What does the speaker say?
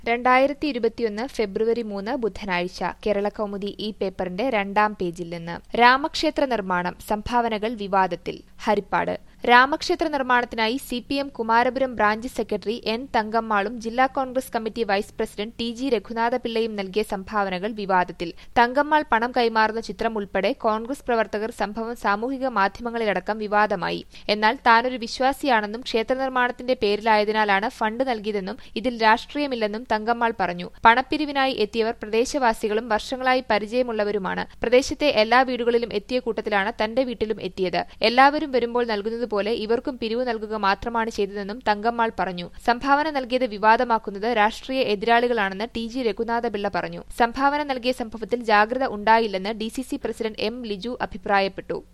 രണ്ടായിരത്തി ഇരുപത്തിയൊന്ന് ഫെബ്രുവരി മൂന്ന് ബുധനാഴ്ച കേരളകൗമുദി ഈ പേപ്പറിന്റെ രണ്ടാം പേജിൽ നിന്ന് രാമക്ഷേത്ര നിർമ്മാണം സംഭാവനകൾ വിവാദത്തിൽ ഹരിപ്പാട് രാമക്ഷേത്ര നിർമ്മാണത്തിനായി C P M Kumarapuram branch secretary N തങ്കമ്മാളും ജില്ലാ Congress committee vice president T G രഘുനാഥപിള്ളയും നൽകിയ സംഭാവനകൾ വിവാദത്തിൽ തങ്കമ്മാൾ പണം കൈമാറുന്ന ചിത്രം ഉൾപ്പെടെ കോൺഗ്രസ് പ്രവർത്തകർ സംഭവം സാമൂഹിക മാധ്യമങ്ങളിലടക്കം വിവാദമായി എന്നാൽ താനൊരു വിശ്വാസിയാണെന്നും ക്ഷേത്ര നിർമ്മാണത്തിന്റെ പേരിലായതിനാലാണ് ഫണ്ട് നൽകിയതെന്നും ഇതിൽ രാഷ്ട്രീയമില്ലെന്നും തങ്കമ്മാൾ പറഞ്ഞു പണപ്പിരിവിനായി എത്തിയവർ പ്രദേശവാസികളും വർഷങ്ങളായി പരിചയമുള്ളവരുമാണ് പ്രദേശത്തെ എല്ലാ വീടുകളിലും എത്തിയ കൂട്ടത്തിലാണ് തന്റെ വീട്ടിലും എത്തിയത് എല്ലാവരും വരുമ്പോൾ നൽകുന്നതുപോലെ ഇവർക്കും പിരിവ് നൽകുക മാത്രമാണ് ചെയ്തതെന്നും തങ്കമ്മാൾ പറഞ്ഞു സംഭാവന നൽകിയത് വിവാദമാക്കുന്നത് രാഷ്ട്രീയ എതിരാളികളാണെന്ന് ടി ജി രഘുനാഥപിള്ള പറഞ്ഞു സംഭാവന നൽകിയ സംഭവത്തിൽ ജാഗ്രത ഉണ്ടായില്ലെന്ന് D C C president M Liju അഭിപ്രായപ്പെട്ടു